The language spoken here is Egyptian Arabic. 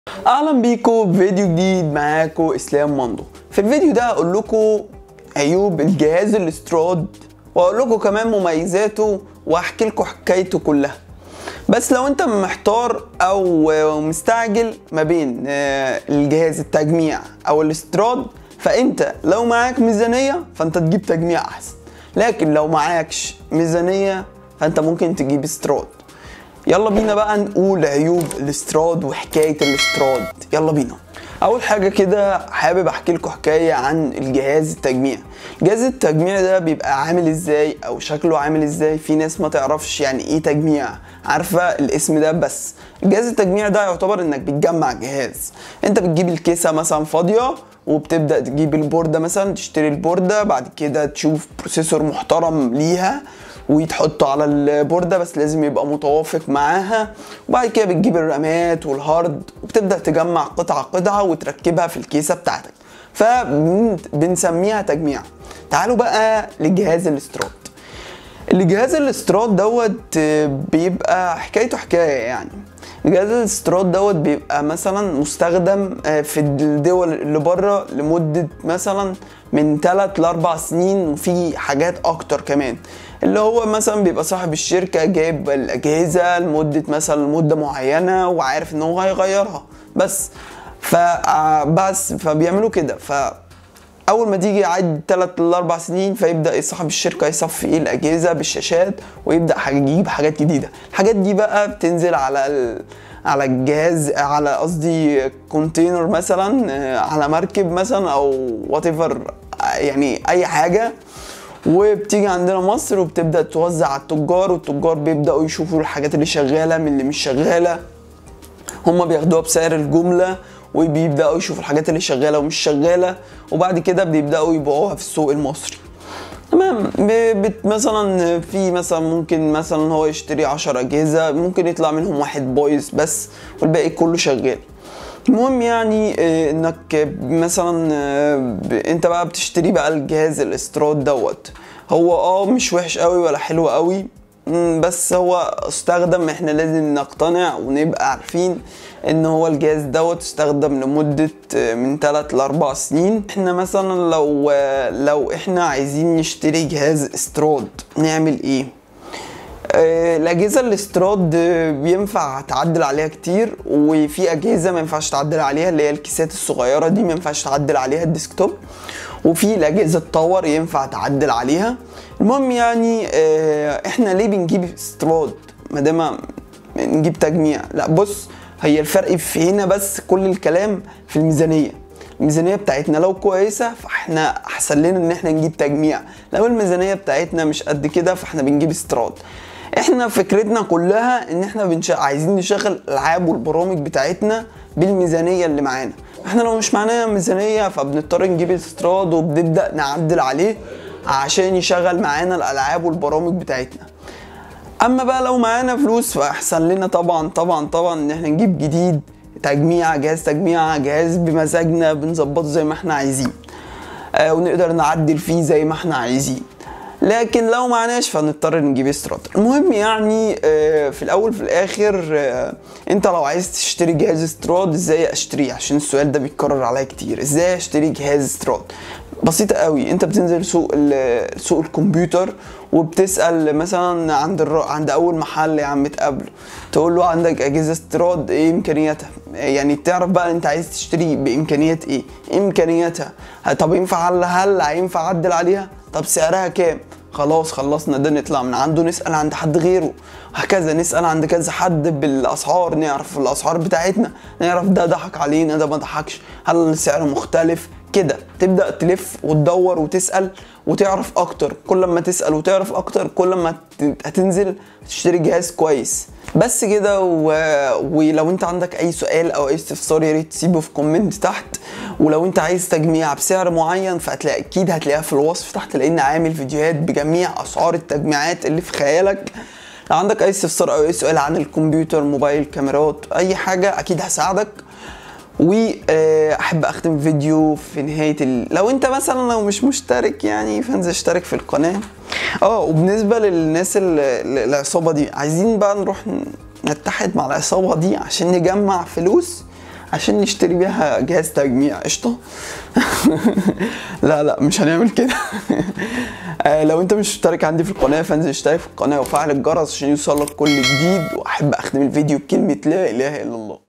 اهلا بيكم في فيديو جديد معاكم اسلام مندو في الفيديو ده هقول لكم عيوب الجهاز الاستراد واقول لكم كمان مميزاته واحكي لكم حكايته كلها بس لو انت محتار او مستعجل ما بين آه، الجهاز التجميع او الاستراد فانت لو معاك ميزانية فانت تجيب تجميع احسن لكن لو معاكش ميزانية فانت ممكن تجيب استراد يلا بينا بقى نقول عيوب الاستراد وحكاية الاستراد يلا بينا اول حاجة كده حابب احكي لكم حكاية عن الجهاز التجميع جهاز التجميع ده بيبقى عامل ازاي او شكله عامل ازاي في ناس ما تعرفش يعني ايه تجميع عارفة الاسم ده بس جهاز التجميع ده يعتبر انك بتجمع جهاز انت بتجيب الكيسة مثلا فاضية وبتبدأ تجيب البوردة مثلا تشتري البوردة بعد كده تشوف بروسيسور محترم ليها ويتحطوا على البوردة بس لازم يبقى متوافق معاها وبعد كده بتجيب الرامات والهارد وبتبدأ تجمع قطعة قطعة وتركبها في الكيسة بتاعتك فبنسميها تجميع تعالوا بقى لجهاز الاستراد الجهاز الاستراد دوت بيبقى حكايته حكاية يعني جهاز الاستراد دوت بيبقى مثلا مستخدم في الدول اللي بره لمدة مثلا من 3 ل 4 سنين وفي حاجات اكتر كمان اللي هو مثلا بيبقى صاحب الشركة جايب الأجهزة لمدة مثلا مدة معينة وعارف إن هو هيغيرها بس فبس فبيعملوا كده ف اول ما تيجي يعد 3 ل 4 سنين فيبدا صاحب الشركه يصفي ايه الاجهزه بالشاشات ويبدا يجيب حاجات جديده الحاجات دي بقى بتنزل على ال... على الجهاز على قصدي كونتينر مثلا على مركب مثلا او وات يعني اي حاجه وبتيجي عندنا مصر وبتبدا توزع على التجار والتجار بيبداوا يشوفوا الحاجات اللي شغاله من اللي مش شغاله هما بياخدوها بسعر الجمله وبيبداوا يشوفوا الحاجات اللي شغاله ومش شغاله وبعد كده بيبداوا يبيعوها في السوق المصري تمام بت مثلا في مثلا ممكن مثلا هو يشتري 10 اجهزه ممكن يطلع منهم واحد بايظ بس والباقي كله شغال المهم يعني انك مثلا انت بقى بتشتري بقى الجهاز الاستراد دوت هو اه مش وحش قوي ولا حلو قوي بس هو استخدم احنا لازم نقتنع ونبقى عارفين ان هو الجهاز دوت استخدم لمدة من 3 ل 4 سنين احنا مثلا لو لو احنا عايزين نشتري جهاز استراد نعمل ايه الاجهزه الاستراد بينفع تعدل عليها كتير وفي اجهزه ما ينفعش تعدل عليها اللي هي الكيسات الصغيره دي ما ينفعش تعدل عليها الديسكتوب وفي الاجهزه التاور ينفع تعدل عليها المهم يعني احنا ليه بنجيب استراد ما دام نجيب تجميع لا بص هي الفرق في هنا بس كل الكلام في الميزانيه الميزانيه بتاعتنا لو كويسه فاحنا احسن لنا ان احنا نجيب تجميع لو الميزانيه بتاعتنا مش قد كده فاحنا بنجيب استراد احنا فكرتنا كلها ان احنا بنش... عايزين نشغل الالعاب والبرامج بتاعتنا بالميزانيه اللي معانا احنا لو مش معانا ميزانيه فبنضطر نجيب استراد وبنبدا نعدل عليه عشان يشغل معانا الالعاب والبرامج بتاعتنا اما بقى لو معانا فلوس فاحسن لنا طبعا طبعا طبعا ان احنا نجيب جديد تجميع جهاز تجميع جهاز بمزاجنا بنظبطه زي ما احنا عايزين آه ونقدر نعدل فيه زي ما احنا عايزين لكن لو معناش فنضطر نجيب استراد المهم يعني آه في الاول في الاخر آه انت لو عايز تشتري جهاز استراد ازاي اشتريه عشان السؤال ده بيتكرر عليا كتير ازاي اشتري جهاز استراد بسيطة قوي انت بتنزل سوق سوق الكمبيوتر وبتسأل مثلا عند الر... عند اول محل يا عم تقابله تقول له عندك اجهزة استيراد ايه امكانياتها يعني تعرف بقى انت عايز تشتري بامكانيات ايه امكانياتها طب ينفع هل هل هينفع اعدل عليها طب سعرها كام خلاص خلصنا ده نطلع من عنده نسأل عند حد غيره هكذا نسأل عند كذا حد بالأسعار نعرف الأسعار بتاعتنا نعرف ده ضحك علينا ده ما ضحكش هل السعر مختلف كده تبدا تلف وتدور وتسال وتعرف اكتر كل ما تسال وتعرف اكتر كل ما هتنزل تشتري جهاز كويس بس كده و... ولو انت عندك اي سؤال او اي استفسار يا ريت تسيبه في كومنت تحت ولو انت عايز تجميع بسعر معين فهتلاقي اكيد هتلاقيها في الوصف تحت لان عامل فيديوهات بجميع اسعار التجميعات اللي في خيالك لو عندك اي استفسار او اي سؤال عن الكمبيوتر موبايل كاميرات اي حاجه اكيد هساعدك واحب اختم فيديو في نهايه ال... لو انت مثلا لو مش مشترك يعني فانزل اشترك في القناه اه وبالنسبه للناس ال- العصابه دي عايزين بقى نروح نتحد مع العصابه دي عشان نجمع فلوس عشان نشتري بيها جهاز تجميع قشطه لا لا مش هنعمل كده آه، لو انت مش مشترك عندي في القناه فانزل اشترك في القناه وفعل الجرس عشان يوصلك كل جديد واحب اختم الفيديو بكلمه لا اله الا الله